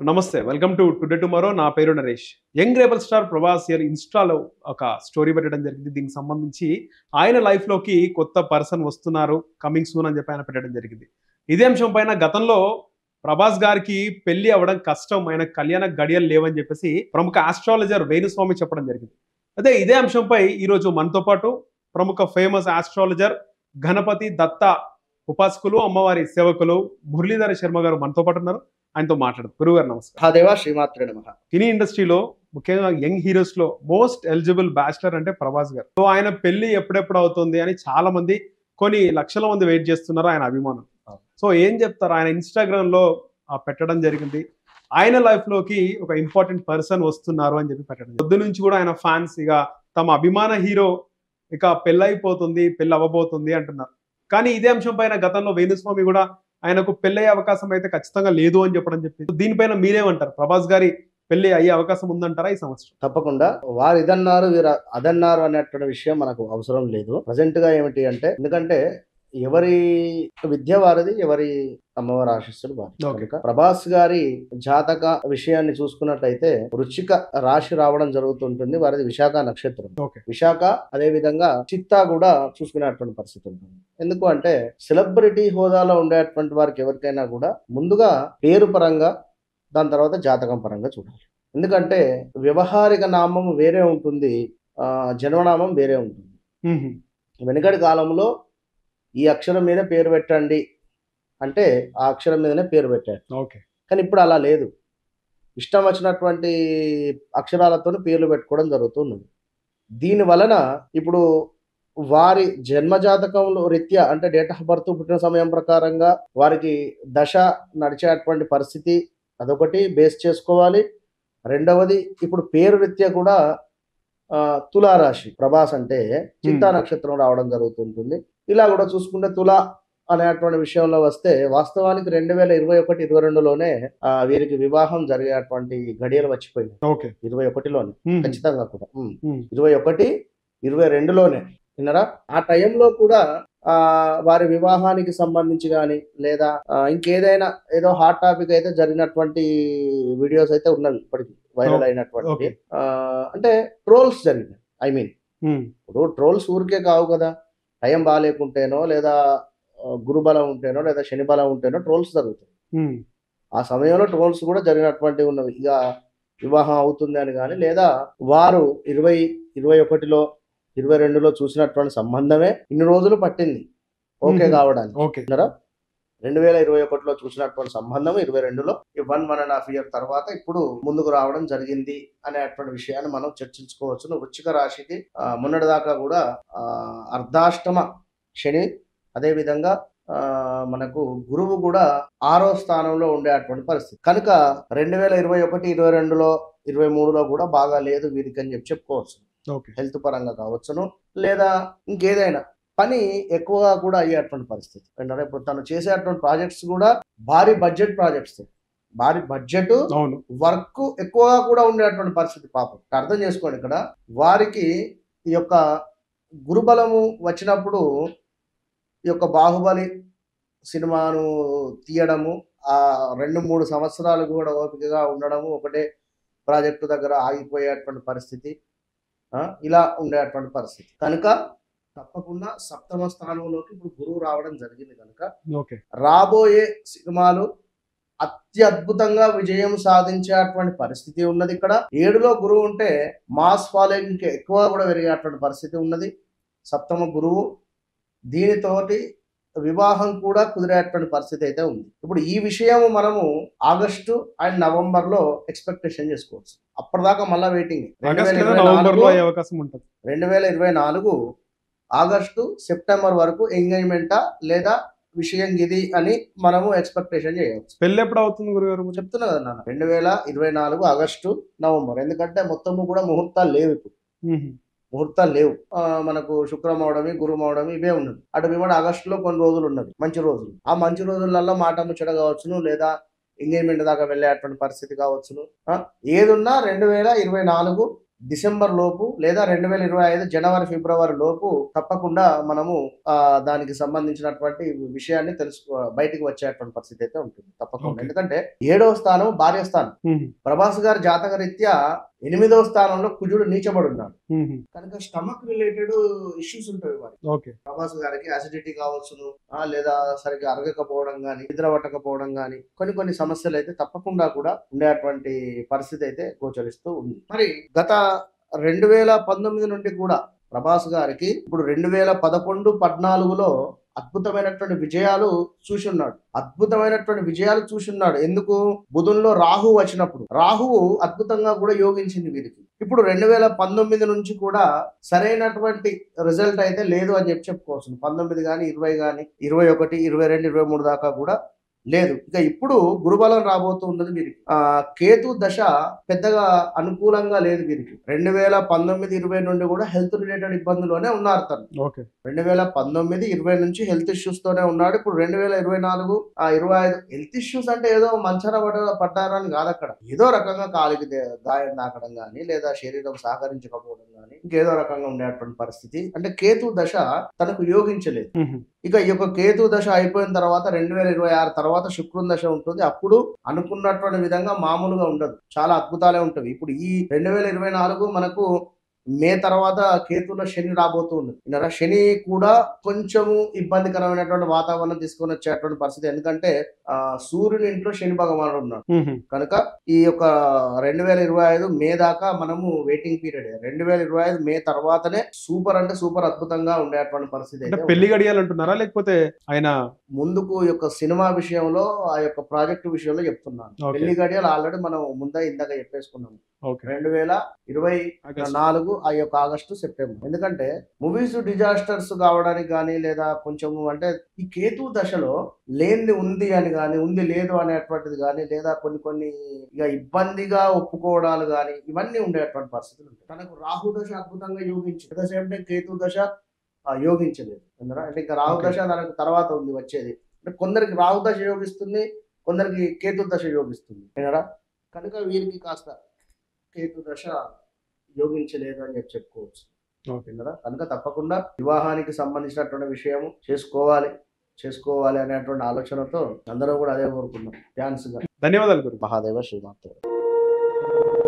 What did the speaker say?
నమస్తే welcome to today tomorrow నా పేరు Naresh young rebel star Prabhas garu ఇన్స్టాలో ఒక స్టోరీ పెట్టడం జరిగింది దీనికి సంబంధించి ఆయన లైఫ్లోకి కొత్త పర్సన్ వస్తున్నారు కమింగ్ సూన్ అని చెప్పి ఆయన పెట్టడం జరిగింది ఇదే అంశం పైన గతంలో ప్రభాస్ గారికి పెళ్లి అవ్వడం కష్టం ఆయన కళ్యాణ గడియలు లేవని చెప్పేసి ప్రముఖ ఆస్ట్రాలజర్ వేణుస్వామి చెప్పడం జరిగింది అదే ఇదే అంశంపై ఈరోజు మనతో పాటు ప్రముఖ ఫేమస్ ఆస్ట్రాలజర్ గణపతి దత్త ఉపాసకులు అమ్మవారి సేవకులు మురళీధర శర్మ గారు మనతో పాటు ఉన్నారు ఆయనతో మాట్లాడదు గురువు గారు నమస్కారం మహాదేవ శ్రీమాత్రే నమ సినీ ఇండస్ట్రీలో ముఖ్యంగా యంగ్ హీరోస్ లో మోస్ట్ ఎలిజిబుల్ బ్యాచిలర్ అంటే ప్రభాస్ గారు సో ఆయన పెళ్లి ఎప్పుడెప్పుడు అవుతుంది అని చాలా మంది కొన్ని లక్షల మంది వెయిట్ చేస్తున్నారు ఆయన అభిమానం అవును. సో ఏం చెప్తారు ఆయన ఇన్స్టాగ్రామ్ లో ఆ, పెట్టడం జరిగింది ఆయన లైఫ్ లోకి ఒక ఇంపార్టెంట్ పర్సన్ వస్తున్నారు అని చెప్పి పెట్టడం పొద్దు నుంచి కూడా ఆయన ఫ్యాన్స్ ఇక తమ అభిమాన హీరో ఇక పెళ్ళైపోతుంది పెళ్ళి అవ్వబోతుంది అంటున్నారు కానీ ఇదే అంశం పైన గతంలో వేణుస్వామి కూడా ఆయనకు పెళ్ళయ్యే అవకాశం అయితే ఖచ్చితంగా లేదు అని చెప్పడం చెప్పి దీనిపైన మీరేమంటారు ప్రభాస్ గారి పెళ్లి అయ్యే అవకాశం ఉందంటారా ఈ సంవత్సరం తప్పకుండా వారు ఇదన్నారు వీరు అదన్నారు అనేటువంటి విషయం మనకు అవసరం లేదు ప్రజెంట్ గా ఏమిటి అంటే ఎందుకంటే ఎవరి విద్య వారిది ఎవరి అమ్మవారి ఆశిస్సులు వారి Okay. కనుక ప్రభాస్ గారి జాతక విషయాన్ని చూసుకున్నట్లయితే వృచ్చిక రాశి రావడం జరుగుతుంటుంది వారిది విశాఖ నక్షత్రం ఓకే విశాఖ అదే విధంగా చిత్తా కూడా చూసుకునేటువంటి పరిస్థితి ఉంటుంది ఎందుకు అంటే సెలబ్రిటీ హోదాలో ఉండేటువంటి వారికి ఎవరికైనా కూడా ముందుగా పేరు పరంగా దాని తర్వాత జాతకం పరంగా చూడాలి ఎందుకంటే వ్యవహారిక నామం వేరే ఉంటుంది ఆ, జన్మనామం వేరే ఉంటుంది వెనుకటి కాలంలో ఈ అక్షరం మీద పేరు పెట్టండి అంటే ఆ అక్షరం మీదనే పేరు పెట్టారు ఓకే కానీ ఇప్పుడు అలా లేదు ఇష్టం వచ్చినటువంటి అక్షరాలతో పేర్లు పెట్టుకోవడం జరుగుతున్నది దీని వలన ఇప్పుడు వారి జన్మజాతకంలో రీత్యా అంటే డేట్ ఆఫ్ బర్త్ పుట్టిన సమయం ప్రకారంగా వారికి దశ నడిచేటువంటి పరిస్థితి అదొకటి బేస్ చేసుకోవాలి రెండవది ఇప్పుడు పేరు రీత్యా కూడా ఆ, తులారాశి ప్రభాస్ అంటే చింతా నక్షత్రం రావడం జరుగుతుంటుంది ఇలా కూడా చూసుకుంటే తులా అనేటువంటి విషయంలో వస్తే వాస్తవానికి రెండు వేల ఇరవై ఒకటి ఇరవై రెండులోనే ఆ, వీరికి వివాహం జరిగేటువంటి గడియలు వచ్చిపోయింది ఓకే ఇరవై ఒకటిలోనే మ్మ్. ఖచ్చితంగా కూడా ఉమ్. మ్మ్. ఇరవై ఒకటి ఇరవై రెండులోనే విన్నరా ఆ టైంలో కూడా ఆ వారి వివాహానికి సంబంధించి కానీ లేదా ఆ, ఇంకేదైనా ఏదో హాట్ టాపిక్ అయితే జరిగినటువంటి వీడియోస్ అయితే ఉన్నవి ఇప్పటికి వైరల్ Okay. అయినటువంటి Okay. ఆ, అంటే ట్రోల్స్ జరిగినాయి ఐ మీన్ మ్మ్. ఇప్పుడు ట్రోల్స్ ఊరికే కావు కదా టైం బాగాలేకుంటేనో లేదా ఆ, గురుబలం ఉంటేనో లేదా శని బలం ఉంటేనో ట్రోల్స్ జరుగుతాయి మ్మ్. ఆ సమయంలో ట్రోల్స్ కూడా జరిగినటువంటి ఉన్నవి ఇక వివాహం అవుతుంది అని కానీ లేదా వారు ఇరవై ఇరవై ఒకటిలో ఇరవై రెండులో చూసినటువంటి సంబంధమే ఇన్ని రోజులు పట్టింది ఓకే మ్మ్. కావడానికి ఓకే విన్నారా? రెండు వేల ఇరవై ఒకటిలో చూసినటువంటి సంబంధం ఇరవై రెండులో ఈ one one and half year తర్వాత ఇప్పుడు ముందుకు రావడం జరిగింది అనేటువంటి విషయాన్ని మనం చర్చించుకోవచ్చు వృచ్చిక రాశికి ఆ, మొన్నటిదాకా కూడా ఆ, అర్ధాష్టమ శని అదే విధంగా ఆ, మనకు గురువు కూడా ఆరో స్థానంలో ఉండేటువంటి పరిస్థితి కనుక రెండు వేల ఇరవై ఒకటి ఇరవై రెండులో ఇరవై మూడులో కూడా బాగా లేదు వీరికి అని చెప్పి చెప్పుకోవచ్చు ఓకే హెల్త్ పరంగా కావచ్చును లేదా ఇంకేదైనా పని ఎక్కువగా కూడా అయ్యేటువంటి పరిస్థితి ఏంటంటే ఇప్పుడు తను చేసేటువంటి ప్రాజెక్ట్స్ కూడా భారీ బడ్జెట్ ప్రాజెక్ట్స్ భారీ బడ్జెట్ అవును వర్క్ ఎక్కువగా కూడా ఉండేటువంటి పరిస్థితి పాపం అర్థం చేసుకోండి ఇక్కడ వారికి ఈ యొక్క గురుబలము వచ్చినప్పుడు ఈ యొక్క బాహుబలి సినిమాను తీయడము ఆ రెండు మూడు సంవత్సరాలు కూడా ఓపికగా ఉండడము ఒకటే ప్రాజెక్టు దగ్గర ఆగిపోయేటువంటి పరిస్థితి ఆ, ఇలా ఉండేటువంటి పరిస్థితి కనుక తప్పకుండా సప్తమ స్థానంలోకి ఇప్పుడు గురువు రావడం జరిగింది కనుక ఓకే రాబోయే సినిమాలు అత్యద్భుతంగా విజయం సాధించేటువంటి పరిస్థితి ఉన్నది ఇక్కడ ఏడులో గురువు ఉంటే మాస్ ఫాలోయింగ్ కి ఎక్కువ కూడా పెరిగేటువంటి పరిస్థితి ఉన్నది సప్తమ గురువు దీనితోటి వివాహం కూడా కుదిరేటువంటి పరిస్థితి అయితే ఉంది ఇప్పుడు ఈ విషయం మనము ఆగస్టు అండ్ నవంబర్ లో ఎక్స్పెక్టేషన్ చేసుకోవచ్చు అప్పటిదాకా మళ్ళా వెయిటింగ్ ఆగస్ట్ లేదా నవంబర్ లో అయ్యే అవకాశం ఉంటుంది రెండు వేల ఇరవై నాలుగు ఆగస్టు సెప్టెంబర్ వరకు ఎంగేజ్మెంటా లేదా విషయం ఇది అని మనము ఎక్స్పెక్టేషన్ చేయవచ్చు పెళ్లి ఎప్పుడు అవుతుంది గురుగారు చెప్తున్నా కదా నాన్న రెండు వేల ఇరవై నాలుగు ఆగస్టు నవంబర్ ఎందుకంటే మొత్తము కూడా ముహూర్తాలు లేవు ఇప్పుడు మ్మ్. ముహూర్తాలు లేవు ఆ, మనకు శుక్రం అవడమి గురువు అవడమి ఇవే ఉన్నది అటు మిమ్మడి ఆగస్టులో కొన్ని రోజులు ఉన్నది మంచి రోజులు ఆ మంచి రోజులలో మాట ముచ్చట కావచ్చును లేదా ఎంగేజ్మెంట్ దాకా వెళ్ళేటువంటి పరిస్థితి కావచ్చును ఆ, ఏదున్నా రెండు వేల ఇరవై నాలుగు డిసెంబర్ లోపు లేదా రెండు వేల ఇరవై ఐదు జనవరి ఫిబ్రవరి లోపు తప్పకుండా మనము ఆ దానికి సంబంధించినటువంటి విషయాన్ని తెలుసుకో బయటికి వచ్చేటువంటి పరిస్థితి అయితే ఉంటుంది తప్పకుండా Okay. ఎందుకంటే ఏడవ స్థానం భార్య స్థానం మ్మ్. ప్రభాస్ గారి జాతక రీత్యా ఎనిమిదవ స్థానంలో కుజుడు నీచబడి ఉన్నాడు మ్మ్. కనుక స్టమక్ రిలేటెడ్ ఇష్యూస్ ఉంటాయి వారికి ఓకే ప్రభాస్ గారికి అసిడిటీ కావచ్చును ఆ, లేదా సరిగ్గా అరగకపోవడం కానీ నిద్ర పట్టకపోవడం కానీ కొన్ని కొన్ని సమస్యలు అయితే తప్పకుండా కూడా ఉండేటువంటి పరిస్థితి అయితే గోచరిస్తూ ఉంది మరి గత రెండు వేల పంతొమ్మిది నుండి కూడా ప్రభాస్ గారికి ఇప్పుడు రెండు వేల పదకొండు పద్నాలుగులో అద్భుతమైనటువంటి విజయాలు చూసున్నాడు అద్భుతమైనటువంటి విజయాలు చూసున్నాడు ఎందుకు బుధుల్లో రాహు వచ్చినప్పుడు రాహువు అద్భుతంగా కూడా యోగించింది వీరికి ఇప్పుడు రెండు వేల పంతొమ్మిది నుంచి కూడా సరైనటువంటి రిజల్ట్ అయితే లేదు అని చెప్పి చెప్పుకోవచ్చు పంతొమ్మిది కానీ ఇరవై కానీ ఇరవై ఒకటి ఇరవై రెండు ఇరవై మూడు దాకా కూడా లేదు ఇక ఇప్పుడు గురుబలం రాబోతూ ఉన్నది వీరికి ఆ కేతు దశ పెద్దగా అనుకూలంగా లేదు వీరికి రెండు వేల పంతొమ్మిది ఇరవై నుండి కూడా హెల్త్ రిలేటెడ్ ఇబ్బందులోనే ఉన్నారు తను ఓకే రెండు వేల పంతొమ్మిది ఇరవై నుంచి హెల్త్ ఇష్యూస్ తోనే ఉన్నాడు ఇప్పుడు రెండు వేల ఇరవై నాలుగు ఆ ఇరవై ఐదు హెల్త్ ఇష్యూస్ అంటే ఏదో మంచాన పడ పడ్డారని కాదు అక్కడ ఏదో రకంగా కాలికి దే- గాయం తాకడం కానీ లేదా శరీరం సహకరించకపోవడం కానీ ఇంకేదో రకంగా ఉండేటువంటి పరిస్థితి అంటే కేతు దశ తనకు యోగించలేదు మ్మ్. ఇక ఈ యొక్క కేతు దశ అయిపోయిన తర్వాత రెండు వేల ఇరవై ఆరు తర్వాత శుక్రుని దశ ఉంటుంది అప్పుడు అనుకున్నటువంటి విధంగా మామూలుగా ఉండదు చాలా అద్భుతాలే ఉంటాయి ఇప్పుడు ఈ రెండు వేల ఇరవై నాలుగు మనకు మే తర్వాత కేతులో శని రాబోతుంది విన్నారా? శని కూడా కొంచెము ఇబ్బందికరమైనటువంటి వాతావరణం తీసుకొని వచ్చేటువంటి పరిస్థితి ఎందుకంటే ఆ సూర్యుని ఇంట్లో శని భగవానుడు ఉన్నాడు మ్మ్. కనుక ఈ యొక్క రెండు వేల ఇరవై ఐదు మే దాకా మనము వెయిటింగ్ పీరియడ్ రెండు వేల ఇరవై ఐదు మే తర్వాతనే సూపర్ అంటే సూపర్ అద్భుతంగా ఉండేటువంటి పరిస్థితి అంటే అయితే పెళ్లి గడియాలు అంటున్నారా లేకపోతే ఆయన ముందుకు ఈ యొక్క సినిమా విషయంలో ఆ యొక్క ప్రాజెక్ట్ విషయంలో చెప్తున్నాను Okay. పెళ్లి గడియలు ఆల్రెడీ మనం ముందే ఇందాక చెప్పేసుకున్నాం ఓకే రెండు వేల ఇరవై ఆగస్ట్. నాలుగు ఆ యొక్క ఆగస్టు సెప్టెంబర్ ఎందుకంటే మూవీస్ డిజాస్టర్స్ కావడానికి కానీ లేదా కొంచెము అంటే ఈ కేతు దశలో లేనిది ఉంది అని కానీ ఉంది లేదు అనేటువంటిది కానీ లేదా కొన్ని కొన్ని ఇక ఇబ్బందిగా ఒప్పుకోవడాలు కానీ ఇవన్నీ ఉండేటువంటి పరిస్థితులు ఉంటాయి తనకు రాహు దశ అద్భుతంగా యోగించి దశ అంటే కేతు దశ ఆ, యోగించలేదు ఎందుకంటే అంటే ఇంకా రాహు Okay. దశ తనకు తర్వాత ఉంది వచ్చేది అంటే కొందరికి రాహు దశ యోగిస్తుంది కొందరికి కేతు దశ యోగిస్తుంది ఏనారా కనుక వీరికి కాస్త కేతు దశ యోగించలేదు అని చెప్పి చెప్పుకోవచ్చు ఓకే విన్నారా? కనుక తప్పకుండా వివాహానికి సంబంధించినటువంటి విషయం చేసుకోవాలి చేసుకోవాలి అనేటువంటి ఆలోచనతో అందరం కూడా అదే కోరుకున్నాం థ్యాంక్స్ గా ధన్యవాదాలు గురు మహాదేవ శ్రీమాత్ర